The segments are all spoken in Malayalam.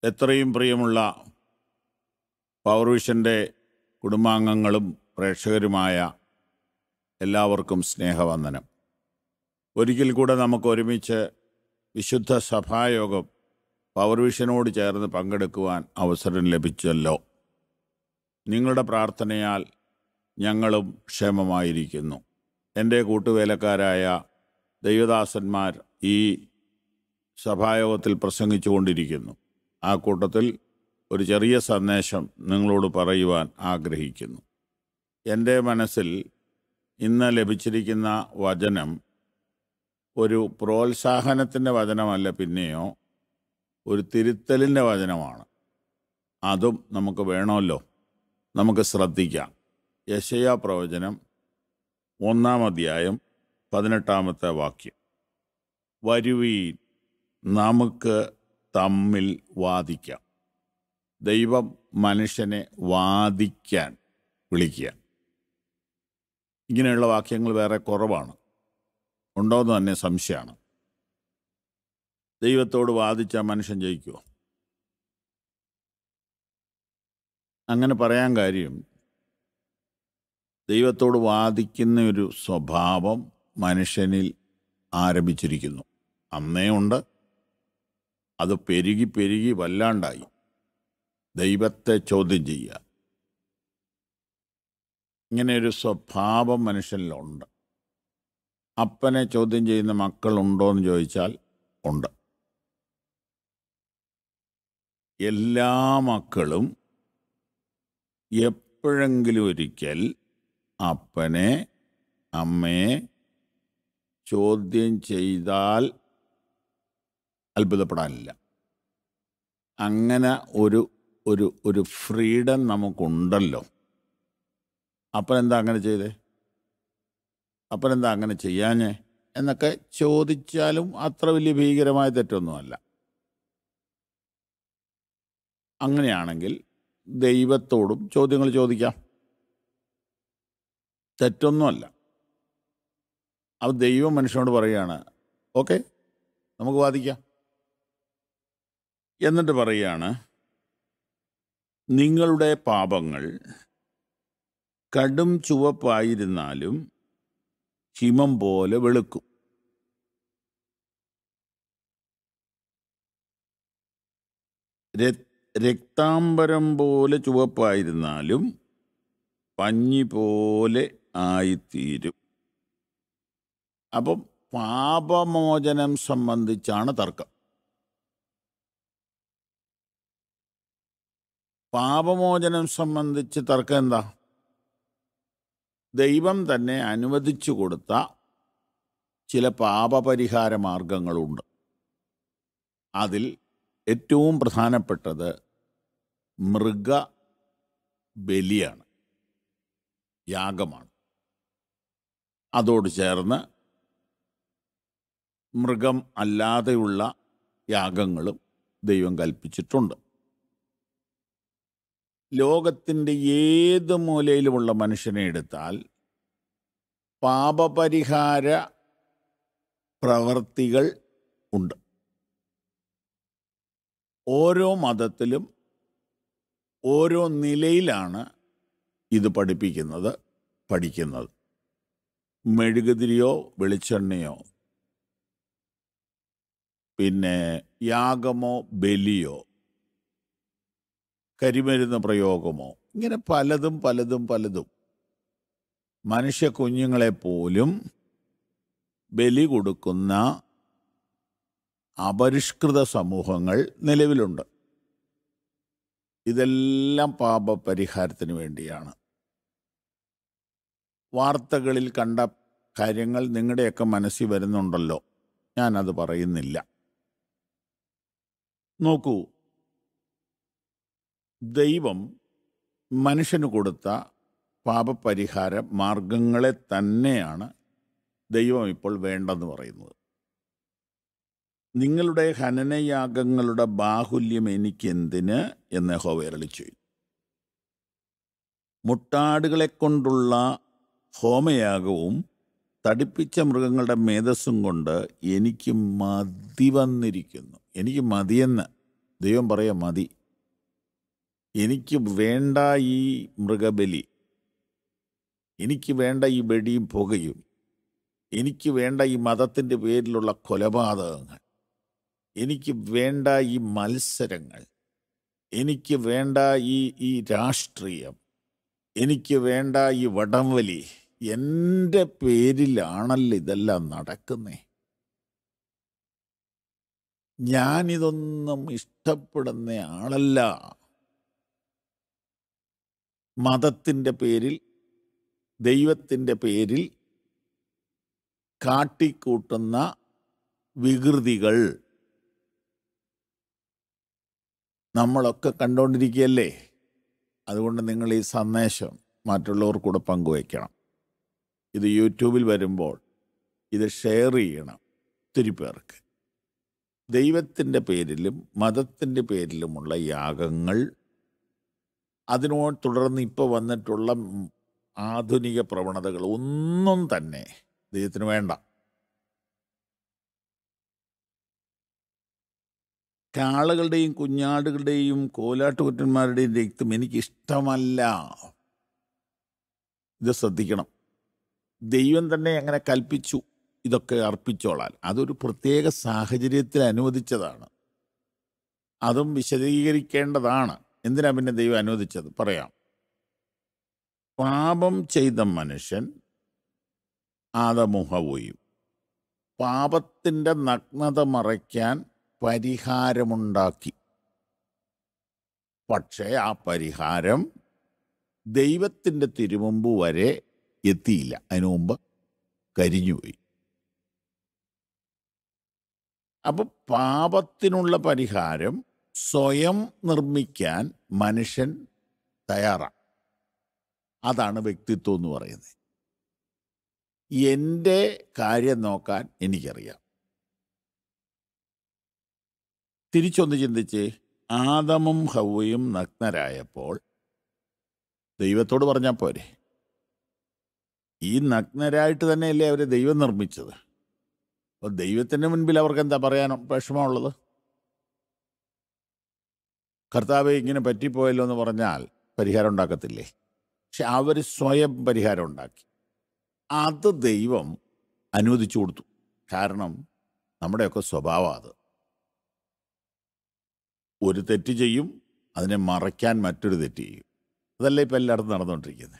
എത്രയും പ്രിയമുള്ള പവർവിഷൻ്റെ കുടുംബാംഗങ്ങളും പ്രേക്ഷകരുമായ എല്ലാവർക്കും സ്നേഹവന്ദനം ഒരിക്കൽ കൂടെ നമുക്ക് ഒരുമിച്ച് വിശുദ്ധ സഭായോഗം പവർവിഷനോട് ചേർന്ന് പങ്കെടുക്കുവാൻ അവസരം ലഭിച്ചല്ലോ നിങ്ങളുടെ പ്രാർത്ഥനയാൽ ഞങ്ങളും ക്ഷേമമായിരിക്കുന്നു എൻ്റെ കൂട്ടുവേലക്കാരായ ദൈവദാസന്മാർ ഈ സഭായോഗത്തിൽ പ്രസംഗിച്ചുകൊണ്ടിരിക്കുന്നു ആ കൂട്ടത്തിൽ ഒരു ചെറിയ സന്ദേശം നിങ്ങളോട് പറയുവാൻ ആഗ്രഹിക്കുന്നു എൻ്റെ മനസ്സിൽ ഇന്ന് ലഭിച്ചിരിക്കുന്ന വചനം ഒരു പ്രോത്സാഹനത്തിൻ്റെ വചനമല്ല പിന്നെയോ ഒരു തിരുത്തലിൻ്റെ വചനമാണ് അതും നമുക്ക് വേണമല്ലോ നമുക്ക് ശ്രദ്ധിക്കാം യശയാ പ്രവചനം ഒന്നാം അധ്യായം പതിനെട്ടാമത്തെ വാക്യം വരുവീൻ നമുക്ക് തമ്മിൽ വാദിക്കാം ദൈവം മനുഷ്യനെ വാദിക്കാൻ വിളിക്കുക ഇങ്ങനെയുള്ള വാക്യങ്ങൾ വേറെ കുറവാണ് ഉണ്ടോയെന്ന് തന്നെ സംശയമാണ് ദൈവത്തോട് വാദിച്ച മനുഷ്യൻ ജയിക്കുമോ അങ്ങനെ പറയാൻ കാര്യം ദൈവത്തോട് വാദിക്കുന്ന ഒരു സ്വഭാവം മനുഷ്യനിൽ ആരംഭിച്ചിരിക്കുന്നു അന്നേ ഉണ്ട് അത് പെരുകി പെരുകി വല്ലാണ്ടായി ദൈവത്തെ ചോദ്യം ചെയ്യുക ഇങ്ങനെ ഒരു സ്വഭാവം മനുഷ്യനിലുണ്ട് അപ്പനെ ചോദ്യം ചെയ്യുന്ന മക്കളുണ്ടോ എന്ന് ചോദിച്ചാൽ ഉണ്ട് എല്ലാ മക്കളും എപ്പോഴെങ്കിലും ഒരിക്കൽ അപ്പനെ അമ്മയെ ചോദ്യം ചെയ്താൽ അത്ഭുതപ്പെടാനില്ല അങ്ങനെ ഒരു ഒരു ഒരു ഫ്രീഡം നമുക്കുണ്ടല്ലോ അപ്പനെന്താ അങ്ങനെ ചെയ്തേ അപ്പനെന്താ അങ്ങനെ ചെയ്യാഞ്ഞേ എന്നൊക്കെ ചോദിച്ചാലും അത്ര വലിയ ഭീകരമായ തെറ്റൊന്നുമല്ല അങ്ങനെയാണെങ്കിൽ ദൈവത്തോടും ചോദ്യങ്ങൾ ചോദിക്കാം തെറ്റൊന്നുമല്ല അത് ദൈവം മനുഷ്യനോട് പറയുകയാണ് ഓക്കെ നമുക്ക് വാദിക്കാം എന്നിട്ട് പറയുകയാണ് നിങ്ങളുടെ പാപങ്ങൾ കടും ചുവപ്പായിരുന്നാലും ഹിമം പോലെ വെളുക്കും ര- രക്താംബരം പോലെ ചുവപ്പായിരുന്നാലും പഞ്ഞി പോലെ ആയിത്തീരും അപ്പം പാപമോചനം സംബന്ധിച്ചാണ് തർക്കം പാപമോചനം സംബന്ധിച്ച് തർക്കം എന്താ ദൈവം തന്നെ അനുവദിച്ചു കൊടുത്ത ചില പാപപരിഹാര മാർഗങ്ങളുണ്ട് അതിൽ ഏറ്റവും പ്രധാനപ്പെട്ടത് മൃഗ ബലിയാണ് യാഗമാണ് അതോട് ചേർന്ന് മൃഗം അല്ലാതെയുള്ള യാഗങ്ങളും ദൈവം കൽപ്പിച്ചിട്ടുണ്ട് ലോകത്തിൻ്റെ ഏത് മൂലയിലുമുള്ള മനുഷ്യനെ എടുത്താൽ പാപപരിഹാര പ്രവർത്തികൾ ഉണ്ട് ഓരോ മതത്തിലും ഓരോ നിലയിലാണ് ഇത് പഠിപ്പിക്കുന്നത് പഠിക്കുന്നത് മെഴുകുതിരിയോ വെളിച്ചെണ്ണയോ പിന്നെ യാഗമോ ബലിയോ കരിമരുന്ന് പ്രയോഗമോ ഇങ്ങനെ പലതും പലതും പലതും മനുഷ്യ കുഞ്ഞുങ്ങളെ പോലും ബലി കൊടുക്കുന്ന അപരിഷ്കൃത സമൂഹങ്ങൾ നിലവിലുണ്ട് ഇതെല്ലാം പാപപരിഹാരത്തിന് വേണ്ടിയാണ് വാർത്തകളിൽ കണ്ട കാര്യങ്ങൾ നിങ്ങളുടെയൊക്കെ മനസ്സിൽ വരുന്നുണ്ടല്ലോ ഞാനത് പറയുന്നില്ല നോക്കൂ ദൈവം മനുഷ്യന് കൊടുത്ത പാപപരിഹാര മാർഗങ്ങളെ തന്നെയാണ് ദൈവം ഇപ്പോൾ വേണ്ടെന്ന് പറയുന്നത് നിങ്ങളുടെ ഹനനയാഗങ്ങളുടെ ബാഹുല്യം എനിക്കെന്തിന് എന്ന് ഹോവേരളി ചെയ്തു മുട്ടാടുകളെ കൊണ്ടുള്ള ഹോമയാഗവും തടിപ്പിച്ച മൃഗങ്ങളുടെ മേധസ്സും കൊണ്ട് എനിക്ക് മതി വന്നിരിക്കുന്നു എനിക്ക് മതിയെന്ന് ദൈവം പറയാം മതി എനിക്ക് വേണ്ട ഈ മൃഗബലി എനിക്ക് വേണ്ട ഈ വെടിയും പുകയും എനിക്ക് വേണ്ട ഈ മതത്തിൻ്റെ പേരിലുള്ള കൊലപാതകങ്ങൾ എനിക്ക് വേണ്ട ഈ മത്സരങ്ങൾ എനിക്ക് വേണ്ട ഈ ഈ രാഷ്ട്രീയം എനിക്ക് വേണ്ട ഈ വടംവലി എൻ്റെ പേരിലാണല്ലോ ഇതെല്ലാം നടക്കുന്നേ ഞാനിതൊന്നും ഇഷ്ടപ്പെടുന്ന ആളല്ല മതത്തിൻ്റെ പേരിൽ ദൈവത്തിൻ്റെ പേരിൽ കാട്ടിക്കൂട്ടുന്ന വികൃതികൾ നമ്മളൊക്കെ കണ്ടുകൊണ്ടിരിക്കുകയല്ലേ അതുകൊണ്ട് നിങ്ങൾ ഈ സന്ദേശം മറ്റുള്ളവർക്കൂടെ പങ്കുവയ്ക്കണം ഇത് യൂട്യൂബിൽ വരുമ്പോൾ ഇത് ഷെയർ ചെയ്യണം ഒത്തിരി പേർക്ക് ദൈവത്തിൻ്റെ പേരിലും മതത്തിൻ്റെ പേരിലുമുള്ള യാഗങ്ങൾ അതിനോട് തുടർന്ന് ഇപ്പോൾ വന്നിട്ടുള്ള ഉം ആധുനിക പ്രവണതകൾ ഒന്നും തന്നെ ദൈവത്തിന് വേണ്ട കാളുകളുടെയും കുഞ്ഞാടുകളുടെയും കോലാട്ടുകുറ്റന്മാരുടെയും രക്തം എനിക്കിഷ്ടമല്ല ഇത് ശ്രദ്ധിക്കണം ദൈവം തന്നെ അങ്ങനെ കൽപ്പിച്ചു ഇതൊക്കെ അർപ്പിച്ചോളാൻ അതൊരു പ്രത്യേക സാഹചര്യത്തിൽ അനുവദിച്ചതാണ് അതും വിശദീകരിക്കേണ്ടതാണ് എന്തിനാ പിന്നെ ദൈവം അനുവദിച്ചത് പറയാം പാപം ചെയ്ത മനുഷ്യൻ ആദമുഹവും പാപത്തിൻ്റെ നഗ്നത മറയ്ക്കാൻ പരിഹാരമുണ്ടാക്കി പക്ഷേ ആ പരിഹാരം ദൈവത്തിൻ്റെ തിരുമുമ്പ് വരെ എത്തിയില്ല അതിനു മുമ്പ് കരിഞ്ഞുപോയി അപ്പൊ പാപത്തിനുള്ള പരിഹാരം സ്വയം നിർമ്മിക്കാൻ മനുഷ്യൻ തയ്യാറാണ് അതാണ് വ്യക്തിത്വം എന്ന് പറയുന്നത് എൻ്റെ കാര്യം നോക്കാൻ എനിക്കറിയാം തിരിച്ചൊന്ന് ചിന്തിച്ച് ആദമും ഹൗവയും നഗ്നരായപ്പോൾ ദൈവത്തോട് പറഞ്ഞാൽ പോരെ ഈ നഗ്നരായിട്ട് തന്നെയല്ലേ അവരെ ദൈവം നിർമ്മിച്ചത് അപ്പോൾ ദൈവത്തിന് മുൻപിൽ അവർക്ക് എന്താ പറയാൻ വിഷമമുള്ളത് കർത്താവ് ഇങ്ങനെ പറ്റിപ്പോയല്ലോ എന്ന് പറഞ്ഞാൽ പരിഹാരം ഉണ്ടാക്കത്തില്ലേ പക്ഷെ അവർ സ്വയം പരിഹാരം ഉണ്ടാക്കി അത് ദൈവം അനുവദിച്ചു കൊടുത്തു കാരണം നമ്മുടെയൊക്കെ സ്വഭാവം അത് ഒരു തെറ്റ് ചെയ്യും അതിനെ മറയ്ക്കാൻ മറ്റൊരു തെറ്റ് ചെയ്യും അതല്ലേ ഇപ്പം എല്ലായിടത്തും നടന്നുകൊണ്ടിരിക്കുന്നത്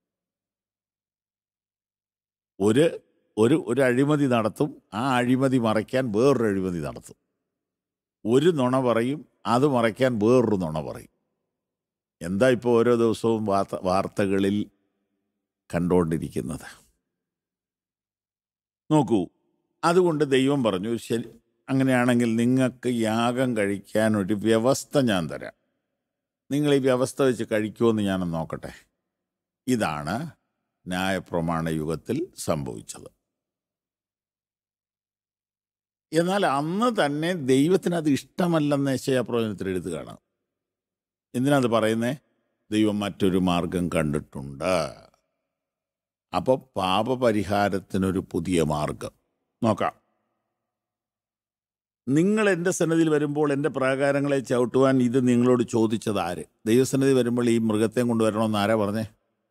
ഒരു ഒരു ഒരു അഴിമതി നടത്തും ആ അഴിമതി മറയ്ക്കാൻ വേറൊരു അഴിമതി നടത്തും ഒരു നുണ പറയും അത് മറയ്ക്കാൻ വേറൊരു നുണ പറയും എന്താ ഇപ്പോൾ ഓരോ ദിവസവും വാർത്ത വാർത്തകളിൽ കണ്ടുകൊണ്ടിരിക്കുന്നത് നോക്കൂ അതുകൊണ്ട് ദൈവം പറഞ്ഞു ശരി അങ്ങനെയാണെങ്കിൽ നിങ്ങൾക്ക് യാഗം കഴിക്കാൻ ഒരു വ്യവസ്ഥ ഞാൻ തരാം നിങ്ങൾ ഈ വ്യവസ്ഥ വെച്ച് കഴിക്കുമെന്ന് ഞാൻ നോക്കട്ടെ ഇതാണ് ന്യായപ്രമാണ യുഗത്തിൽ സംഭവിച്ചത് എന്നാൽ അന്ന് തന്നെ ദൈവത്തിന് അത് ഇഷ്ടമല്ലെന്ന് യശയാപ്രവചനത്തിൽ എഴുതുകയാണ് എന്തിനാത് പറയുന്നേ ദൈവം മറ്റൊരു മാർഗം കണ്ടിട്ടുണ്ട് അപ്പോൾ പാപപരിഹാരത്തിനൊരു പുതിയ മാർഗം നോക്കാം നിങ്ങൾ എൻ്റെ സന്നദ്ധിയിൽ വരുമ്പോൾ എൻ്റെ പ്രാകാരങ്ങളെ ചവിട്ടുവാൻ ഇത് നിങ്ങളോട് ചോദിച്ചത് ആര് ദൈവസന്നിധി വരുമ്പോൾ ഈ മൃഗത്തെ കൊണ്ടുവരണമെന്ന് ആരാ പറഞ്ഞേ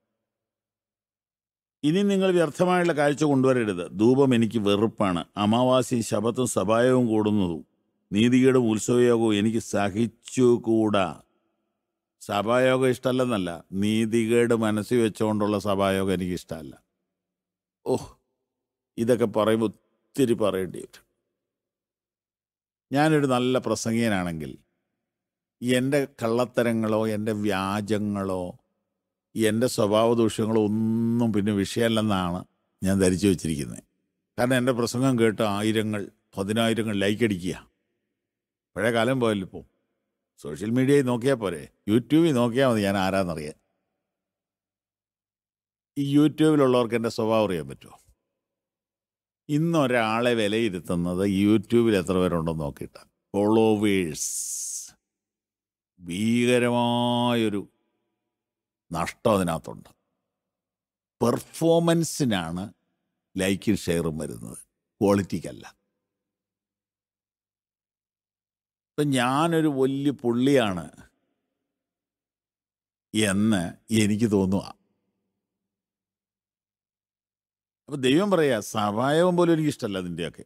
ഇനി നിങ്ങൾ വ്യർത്ഥമായുള്ള കാഴ്ച കൊണ്ടുവരരുത് ധൂപം എനിക്ക് വെറുപ്പാണ് അമാവാസി ശബത്തും സഭായവും കൂടുന്നതും നീതികേടും ഉത്സവയോഗവും എനിക്ക് സഹിച്ചുകൂടാ സഭായോഗം ഇഷ്ടമല്ലെന്നല്ല നീതികേട് മനസ്സിൽ വെച്ചുകൊണ്ടുള്ള സഭായോഗം എനിക്ക് ഇഷ്ടമല്ല ഓഹ് ഇതൊക്കെ പറയുമ്പോൾ ഒത്തിരി പറയേണ്ടി വരും ഞാനൊരു നല്ല പ്രസംഗിയനാണെങ്കിൽ എൻ്റെ കള്ളത്തരങ്ങളോ എൻ്റെ വ്യാജങ്ങളോ എൻ്റെ സ്വഭാവ ദൂഷ്യങ്ങളോ ഒന്നും പിന്നെ വിഷയമല്ലെന്നാണ് ഞാൻ ധരിച്ചു വച്ചിരിക്കുന്നത് കാരണം എൻ്റെ പ്രസംഗം കേട്ട് ആയിരങ്ങൾ പതിനായിരങ്ങൾ ലൈക്ക് അടിക്കുക പഴയ കാലം പോയല്ലോ ഇപ്പോൾ സോഷ്യൽ മീഡിയയിൽ നോക്കിയാൽ പോരെ യൂട്യൂബിൽ നോക്കിയാൽ മതി ഞാൻ ആരാന്നറിയാൻ ഈ യൂട്യൂബിലുള്ളവർക്ക് എൻ്റെ സ്വഭാവം അറിയാൻ പറ്റുമോ ഇന്ന് ഒരാളെ വിലയിരുത്തുന്നത് യൂട്യൂബിൽ എത്ര പേരുണ്ടെന്ന് നോക്കിയിട്ട് ഫോളോവേഴ്സ് ഭീകരമായൊരു നഷ്ടം അതിനകത്തുണ്ട് പെർഫോമൻസിനാണ് ലൈക്കും ഷെയറും വരുന്നത് ക്വാളിറ്റിക്കല്ല ഇപ്പം ഞാനൊരു വലിയ പുള്ളിയാണ് എന്ന് എനിക്ക് തോന്നുക അപ്പൊ ദൈവം പറയാ സഭായവും പോലും എനിക്ക് ഇഷ്ടമല്ല അതിൻ്റെയൊക്കെ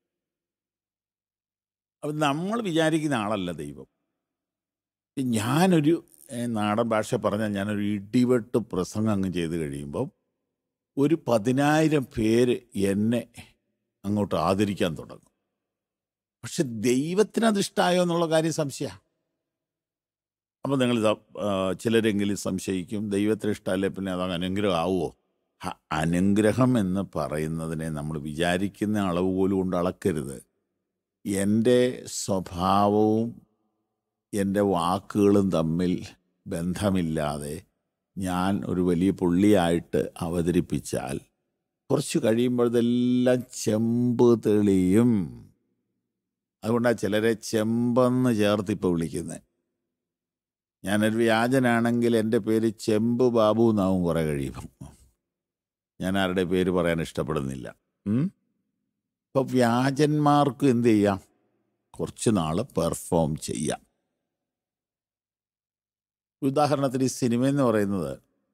അപ്പൊ നമ്മൾ വിചാരിക്കുന്ന ആളല്ല ദൈവം ഞാനൊരു ഏഹ്, നാടൻ ഭാഷ പറഞ്ഞാൽ ഞാനൊരു ഇടിവെട്ട് പ്രസംഗം അങ്ങ് ചെയ്ത് കഴിയുമ്പം ഒരു പതിനായിരം പേര് എന്നെ അങ്ങോട്ട് ആദരിക്കാൻ തുടങ്ങും പക്ഷെ ദൈവത്തിന് അത് ഇഷ്ടമായോ എന്നുള്ള കാര്യം സംശയ അപ്പം നിങ്ങൾ ഇതാ, ആ, ചിലരെങ്കിലും സംശയിക്കും ദൈവത്തിന് ഇഷ്ടമല്ലേ പിന്നെ അത് അനുഗ്രഹം ആവുമോ ഹ, അനുഗ്രഹം എന്ന് പറയുന്നതിനെ നമ്മൾ വിചാരിക്കുന്ന അളവ് പോലും കൊണ്ട് അളക്കരുത് എൻ്റെ സ്വഭാവവും എൻ്റെ വാക്കുകളും തമ്മിൽ ബന്ധമില്ലാതെ ഞാൻ ഒരു വലിയ പുള്ളിയായിട്ട് അവതരിപ്പിച്ചാൽ കുറച്ച് കഴിയുമ്പോൾ ഇതെല്ലാം ചെമ്പ് തെളിയും അതുകൊണ്ടാണ് ചിലരെ ചെമ്പെന്ന് ചേർത്ത് ഇപ്പോൾ വിളിക്കുന്നത് ഞാനൊരു വ്യാജനാണെങ്കിൽ എൻ്റെ പേര് ചെമ്പ് ബാബു എന്നാവും കുറേ കഴിയുമ്പം ഞാൻ ആരുടെ പേര് പറയാൻ ഇഷ്ടപ്പെടുന്നില്ല ഉം? ഇപ്പൊ വ്യാജന്മാർക്ക് എന്ത് ചെയ്യാം കുറച്ച് നാൾ പെർഫോം ചെയ്യാം ഉദാഹരണത്തിന് ഈ സിനിമ എന്ന് പറയുന്നത്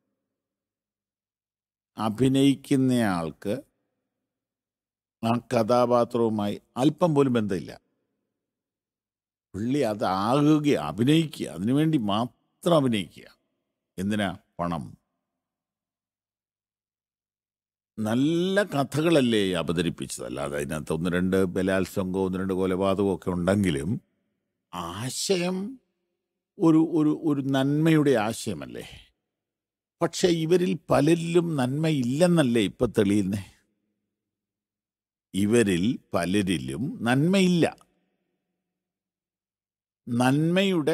അഭിനയിക്കുന്നയാൾക്ക് ആ കഥാപാത്രവുമായി അല്പം പോലും ബന്ധമില്ല പുള്ളി അത് ആകുക അഭിനയിക്കുക അതിനുവേണ്ടി മാത്രം അഭിനയിക്കുക എന്തിനാ പണം നല്ല കഥകളല്ലേ ഈ അവതരിപ്പിച്ചത് അല്ലാതെ അതിനകത്ത് ഒന്ന് രണ്ട് ബലാത്സംഗവും ഒന്ന് രണ്ട് കൊലപാതകവും ഒക്കെ ഉണ്ടെങ്കിലും ആശയം ഒരു ഒരു ഒരു നന്മയുടെ ആശയമല്ലേ പക്ഷെ ഇവരിൽ പലരിലും നന്മയില്ലെന്നല്ലേ ഇപ്പൊ തെളിയുന്നേ ഇവരിൽ പലരിലും നന്മയില്ല നന്മയുടെ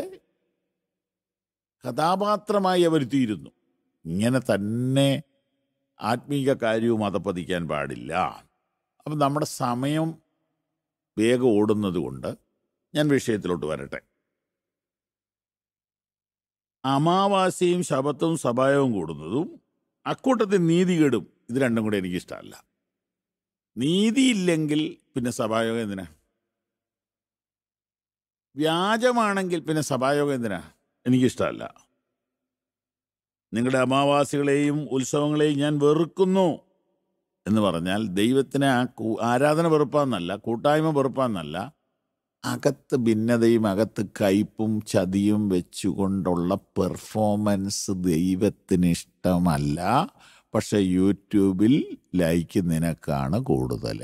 കഥാപാത്രമായി അവർ തീരുന്നു ഇങ്ങനെ തന്നെ ആത്മീക കാര്യവും അതപ്പതിക്കാൻ പാടില്ല അപ്പം നമ്മുടെ സമയം വേഗം ഓടുന്നത് കൊണ്ട് ഞാൻ വിഷയത്തിലോട്ട് വരട്ടെ അമാവാസ്യയും ശബത്തും സഭായവും കൂടുന്നതും അക്കൂട്ടത്തിൽ നീതികേടും ഇത് രണ്ടും കൂടെ എനിക്കിഷ്ടമല്ല നീതിയില്ലെങ്കിൽ പിന്നെ സഭായോഗം എന്തിനാ വ്യാജമാണെങ്കിൽ പിന്നെ സഭായോഗം എന്തിനാ എനിക്കിഷ്ടമല്ല നിങ്ങളുടെ അമാവാസികളെയും ഉത്സവങ്ങളെയും ഞാൻ വെറുക്കുന്നു എന്ന് പറഞ്ഞാൽ ദൈവത്തിന് ആ കൂ- ആരാധന വെറുപ്പാന്നല്ല കൂട്ടായ്മ വെറുപ്പാന്നല്ല അകത്ത് ഭിന്നതയും അകത്ത് കയ്പും ചതിയും വെച്ചുകൊണ്ടുള്ള പെർഫോമൻസ് ദൈവത്തിന് ഇഷ്ടമല്ല പക്ഷെ യൂട്യൂബിൽ ലൈക്ക് നിനക്കാണ് കൂടുതൽ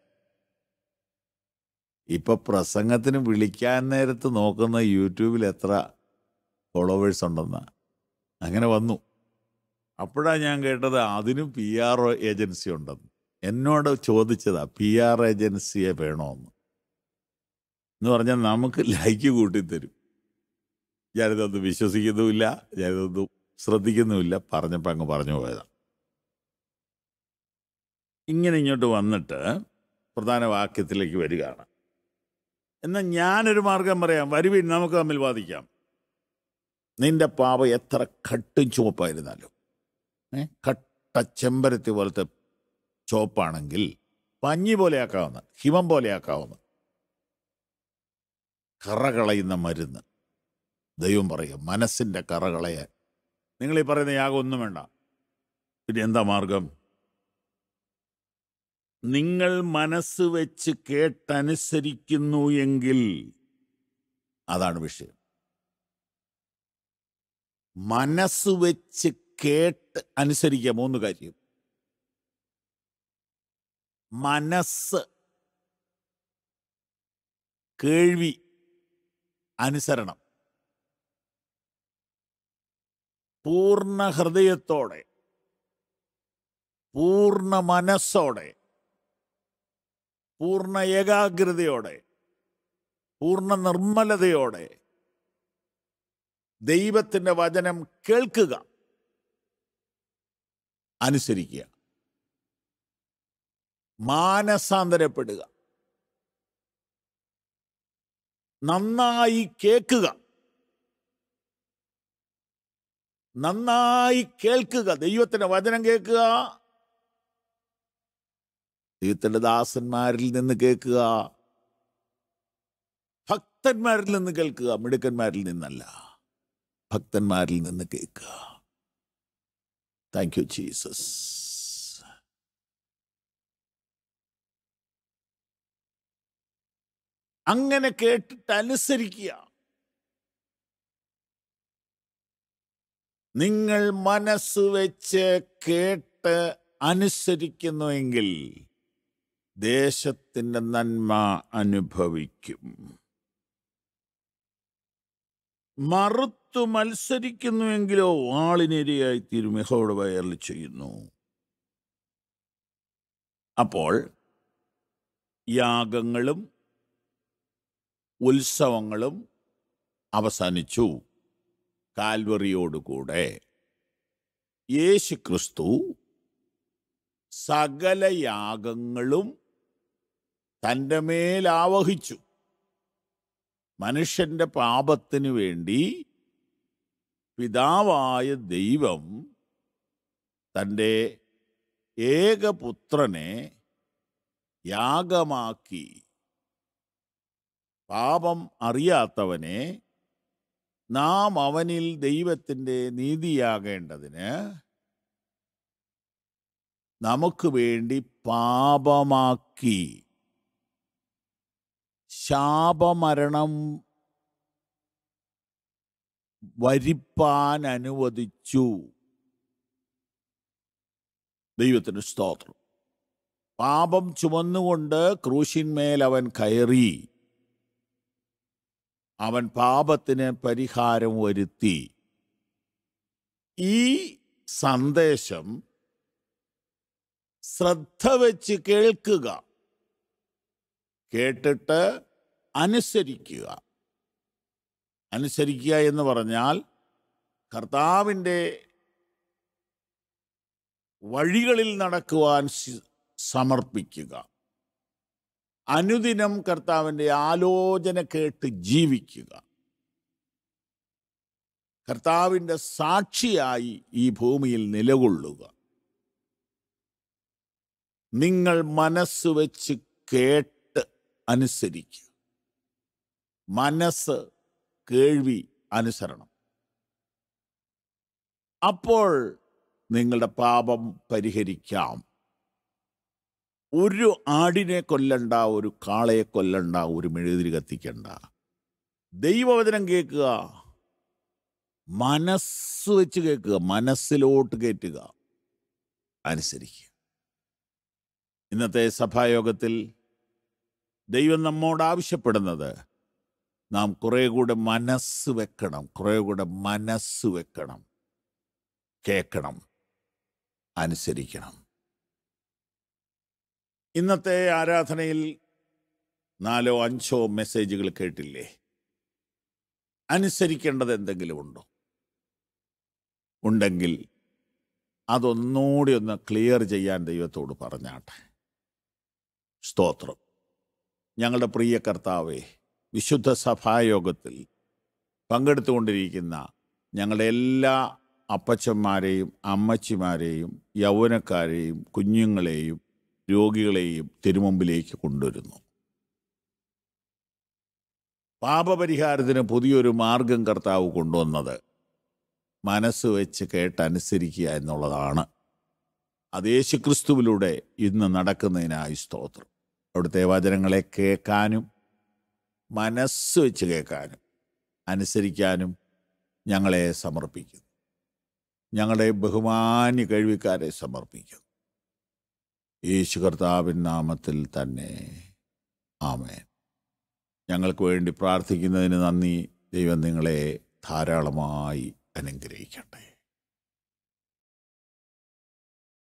ഇപ്പൊ പ്രസംഗത്തിന് വിളിക്കാൻ നേരത്ത് നോക്കുന്ന യൂട്യൂബിൽ എത്ര ഫോളോവേഴ്സ് ഉണ്ടെന്ന് അങ്ങനെ വന്നു അപ്പോഴാണ് ഞാൻ കേട്ടത് അതിനും പി ആർ ഏജൻസി ഉണ്ടെന്ന് എന്നോട് ചോദിച്ചതാ പി ആർ ഏജൻസിയെ വേണോന്ന് എന്ന് പറഞ്ഞാൽ നമുക്ക് ലൈക്ക് കൂട്ടിത്തരും ഞാനിതൊന്നും വിശ്വസിക്കുന്നുമില്ല ഞാനിതൊന്നും ശ്രദ്ധിക്കുന്നുമില്ല പറഞ്ഞപ്പോൾ അങ്ങ് പറഞ്ഞു പോയതാ ഇങ്ങനെ ഇങ്ങോട്ട് വന്നിട്ട് പ്രധാന വാക്യത്തിലേക്ക് വരികയാണ് എന്നാൽ ഞാനൊരു മാർഗം പറയാം വരുവിൻ നമുക്ക് തമ്മിൽ വാദിക്കാം നിന്റെ പാപ എത്ര കട്ടും ചുവപ്പായിരുന്നാലും ഏ കട്ട ചെമ്പരത്തി പോലത്തെ ചുവപ്പാണെങ്കിൽ പഞ്ഞി പോലെയാക്കാവുന്ന ഹിമം പോലെയാക്കാവുന്ന കറ കളയുന്ന മരുന്ന് ദൈവം പറയുക മനസ്സിന്റെ കറ കളയാൻ നിങ്ങൾ ഈ പറയുന്ന യാഗം ഒന്നും വേണ്ട പിന്നെ എന്താ മാർഗം നിങ്ങൾ മനസ്സ് വെച്ച് കേട്ടനുസരിക്കുന്നു എങ്കിൽ അതാണ് വിഷയം മനസ്സ് വെച്ച് കേട്ട് അനുസരിക്കുക മൂന്ന് കാര്യം മനസ്സ് കേൾവി അനുസരണം പൂർണ്ണ ഹൃദയത്തോടെ പൂർണ്ണ മനസ്സോടെ പൂർണ്ണ ഏകാഗ്രതയോടെ പൂർണ്ണ നിർമ്മലതയോടെ ദൈവത്തിന്റെ വചനം കേൾക്കുക അനുസരിക്കുക മാനസാന്തരപ്പെടുക നന്നായി കേൾക്കുക നന്നായി കേൾക്കുക ദൈവത്തിന്റെ വചനം കേൾക്കുക ദൈവത്തിന്റെ ദാസന്മാരിൽ നിന്ന് കേൾക്കുക ഭക്തന്മാരിൽ നിന്ന് കേൾക്കുക മിടുക്കന്മാരിൽ നിന്നല്ല ഭക്തന്മാരിൽ നിന്ന് കേൾക്കുക താങ്ക് യു ജീസസ് അങ്ങനെ കേട്ടിട്ട് അനുസരിക്കുക നിങ്ങൾ മനസ്സ് വെച്ച് കേട്ട് അനുസരിക്കുന്നുവെങ്കിൽ ദേശത്തിന്റെ നന്മ അനുഭവിക്കും മറുത്തു മത്സരിക്കുന്നുവെങ്കിലോ ആളിനിരയായി തീരും യഹോയുടെ വയറിൽ ചെയ്യുന്നു അപ്പോൾ യാഗങ്ങളും ഉത്സവങ്ങളും അവസാനിച്ചു കാൽവറിയോടുകൂടെ യേശു ക്രിസ്തു സകല യാഗങ്ങളും തൻ്റെ മേൽ ആവഹിച്ചു മനുഷ്യന്റെ പാപത്തിനു വേണ്ടി പിതാവായ ദൈവം തൻ്റെ ഏകപുത്രനെ യാഗമാക്കി പാപം അറിയാത്തവനെ നാം അവനിൽ ദൈവത്തിൻ്റെ നീതിയാകേണ്ടതിന് നമുക്ക് വേണ്ടി പാപമാക്കി ശാപമരണം വരിപ്പാൻ അനുവദിച്ചു ദൈവത്തിന് സ്തോത്രം പാപം ചുമന്നുകൊണ്ട് ക്രൂശിന്മേൽ അവൻ കയറി അവൻ പാപത്തിന് പരിഹാരം വരുത്തി ഈ സന്ദേശം ശ്രദ്ധ വെച്ച് കേൾക്കുക കേട്ടിട്ട് അനുസരിക്കുക അനുസരിക്കുക എന്ന് പറഞ്ഞാൽ കർത്താവിൻ്റെ വഴികളിൽ നടക്കുവാൻ സി- സമർപ്പിക്കുക അനുദിനം കർത്താവിൻ്റെ ആലോചന കേട്ട് ജീവിക്കുക കർത്താവിൻ്റെ സാക്ഷിയായി ഈ ഭൂമിയിൽ നിലകൊള്ളുക നിങ്ങൾ മനസ്സ് വെച്ച് കേട്ട് അനുസരിക്കുക മനസ്സ് കേൾവി അനുസരണം അപ്പോൾ നിങ്ങളുടെ പാപം പരിഹരിക്കാം ഒരു ആടിനെ കൊല്ലണ്ട ഒരു കാളയെ കൊല്ലണ്ട ഒരു മെഴുതിരി കത്തിക്കണ്ട ദൈവവചനം കേൾക്കുക മനസ്സ് വെച്ച് കേൾക്കുക മനസ്സിലോട്ട് കയറ്റുക അനുസരിക്കുക ഇന്നത്തെ സഭായോഗത്തിൽ ദൈവം നമ്മോട് ആവശ്യപ്പെടുന്നത് നാം കുറെ കൂടെ മനസ്സ് വെക്കണം കുറെ കൂടെ മനസ്സ് വെക്കണം കേൾക്കണം അനുസരിക്കണം ഇന്നത്തെ ആരാധനയിൽ നാലോ അഞ്ചോ മെസ്സേജുകൾ കേട്ടില്ലേ അനുസരിക്കേണ്ടത് എന്തെങ്കിലും ഉണ്ടോ ഉണ്ടെങ്കിൽ അതൊന്നുകൂടി ഒന്ന് ക്ലിയർ ചെയ്യാൻ ദൈവത്തോട് പറഞ്ഞാട്ടെ സ്തോത്രം ഞങ്ങളുടെ പ്രിയ കർത്താവെ വിശുദ്ധ സഭായോഗത്തിൽ പങ്കെടുത്തുകൊണ്ടിരിക്കുന്ന ഞങ്ങളുടെ എല്ലാ അപ്പച്ചന്മാരെയും അമ്മച്ചിമാരെയും യൗവനക്കാരെയും കുഞ്ഞുങ്ങളെയും രോഗികളെയും തിരുമുമ്പിലേക്ക് കൊണ്ടുവരുന്നു പാപപരിഹാരത്തിന് പുതിയൊരു മാർഗം കർത്താവ് കൊണ്ടുവന്നത് മനസ്സ് വെച്ച് കേട്ടനുസരിക്കുക എന്നുള്ളതാണ് അത് യേശുക്രിസ്തുവിലൂടെ ഇന്ന് നടക്കുന്നതിനായി സ്തോത്രം അവിടുത്തെ വചനങ്ങളെ കേൾക്കാനും മനസ്സ് വെച്ച് കേൾക്കാനും അനുസരിക്കാനും ഞങ്ങളെ സമർപ്പിക്കുന്നു ഞങ്ങളുടെ ബഹുമാന്യ കഴിവിക്കാരെ സമർപ്പിക്കുന്നു യേശു കർത്താവിൻ നാമത്തിൽ തന്നെ ആമേൻ ഞങ്ങൾക്ക് വേണ്ടി പ്രാർത്ഥിക്കുന്നതിന് നന്ദി ദൈവം നിങ്ങളെ ധാരാളമായി അനുഗ്രഹിക്കട്ടെ